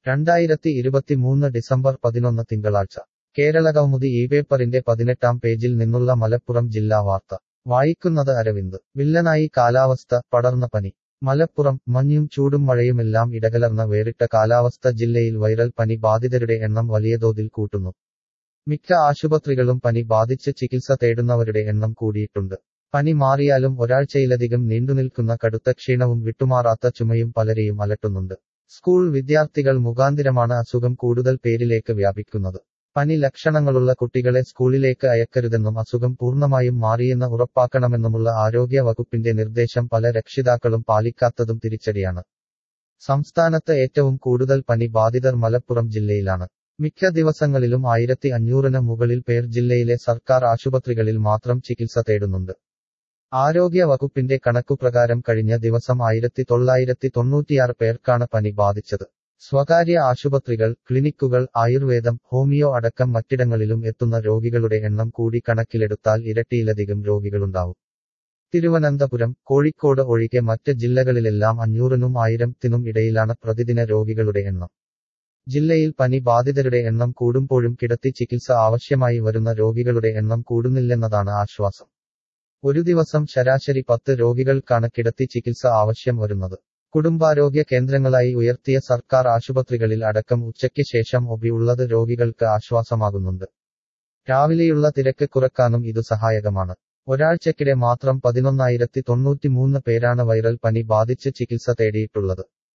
രണ്ടായിരത്തി ഇരുപത്തിമൂന്ന് ഡിസംബർ പതിനൊന്ന് തിങ്കളാഴ്ച കേരളകൗമുദി ഈ പേപ്പറിന്റെ പതിനെട്ടാം പേജിൽ നിന്നുള്ള മലപ്പുറം ജില്ലാ വാർത്ത വായിക്കുന്നത് അരവിന്ദ് വില്ലനായി കാലാവസ്ഥ പടർന്ന പനി മലപ്പുറം മഞ്ഞും ചൂടും മഴയുമെല്ലാം ഇടകലർന്ന വേറിട്ട കാലാവസ്ഥ ജില്ലയിൽ വൈറൽ പനി ബാധിതരുടെ എണ്ണം വലിയ തോതിൽ കൂട്ടുന്നു മിക്ക ആശുപത്രികളും പനി ബാധിച്ച് ചികിത്സ തേടുന്നവരുടെ എണ്ണം കൂടിയിട്ടുണ്ട് പനി മാറിയാലും ഒരാഴ്ചയിലധികം നീണ്ടുനിൽക്കുന്ന കടുത്ത ക്ഷീണവും വിട്ടുമാറാത്ത ചുമയും പലരെയും അലട്ടുന്നുണ്ട് സ്കൂൾ വിദ്യാർത്ഥികൾ മുഖാന്തിരമാണ് അസുഖം കൂടുതൽ പേരിലേക്ക് വ്യാപിക്കുന്നത് പനി ലക്ഷണങ്ങളുള്ള കുട്ടികളെ സ്കൂളിലേക്ക് അയക്കരുതെന്നും അസുഖം പൂർണ്ണമായും മാറിയെന്ന് ഉറപ്പാക്കണമെന്നുമുള്ള ആരോഗ്യ വകുപ്പിന്റെ നിർദ്ദേശം പല രക്ഷിതാക്കളും പാലിക്കാത്തതും തിരിച്ചടിയാണ് സംസ്ഥാനത്ത് ഏറ്റവും കൂടുതൽ പനി ബാധിതർ മലപ്പുറം ജില്ലയിലാണ് മിക്ക ദിവസങ്ങളിലും ആയിരത്തി അഞ്ഞൂറിന് മുകളിൽ പേർ ജില്ലയിലെ സർക്കാർ ആശുപത്രികളിൽ മാത്രം ചികിത്സ തേടുന്നുണ്ട് ആരോഗ്യ വകുപ്പിന്റെ കണക്കുപ്രകാരം കഴിഞ്ഞ ദിവസം ആയിരത്തി തൊള്ളായിരത്തി തൊണ്ണൂറ്റിയാറ് പേർക്കാണ് പനി ബാധിച്ചത് സ്വകാര്യ ആശുപത്രികൾ ക്ലിനിക്കുകൾ ആയുർവേദം ഹോമിയോ അടക്കം മറ്റിടങ്ങളിലും എത്തുന്ന രോഗികളുടെ എണ്ണം കൂടി കണക്കിലെടുത്താൽ ഇരട്ടിയിലധികം രോഗികളുണ്ടാവും തിരുവനന്തപുരം കോഴിക്കോട് ഒഴികെ മറ്റ് ജില്ലകളിലെല്ലാം അഞ്ഞൂറിനും ആയിരത്തിനും ഇടയിലാണ് പ്രതിദിന രോഗികളുടെ എണ്ണം ജില്ലയിൽ പനി ബാധിതരുടെ എണ്ണം കൂടുമ്പോഴും കിടത്തി ചികിത്സ ആവശ്യമായി വരുന്ന രോഗികളുടെ എണ്ണം കൂടുന്നില്ലെന്നതാണ് ആശ്വാസം ഒരു ദിവസം ശരാശരി പത്ത് രോഗികൾക്കാണ് കിടത്തി ചികിത്സ ആവശ്യം വരുന്നത് കുടുംബാരോഗ്യ കേന്ദ്രങ്ങളായി ഉയർത്തിയ സർക്കാർ ആശുപത്രികളിൽ അടക്കം ഉച്ചയ്ക്ക് ശേഷം ഒബി ഉള്ളത് രോഗികൾക്ക് ആശ്വാസമാകുന്നുണ്ട് രാവിലെയുള്ള തിരക്ക് കുറക്കാനും ഇത് സഹായകമാണ് ഒരാഴ്ചക്കിടെ മാത്രം പതിനൊന്നായിരത്തി തൊണ്ണൂറ്റിമൂന്ന് പേരാണ് വൈറൽ പനി ബാധിച്ച് ചികിത്സ തേടിയിട്ടുള്ളത്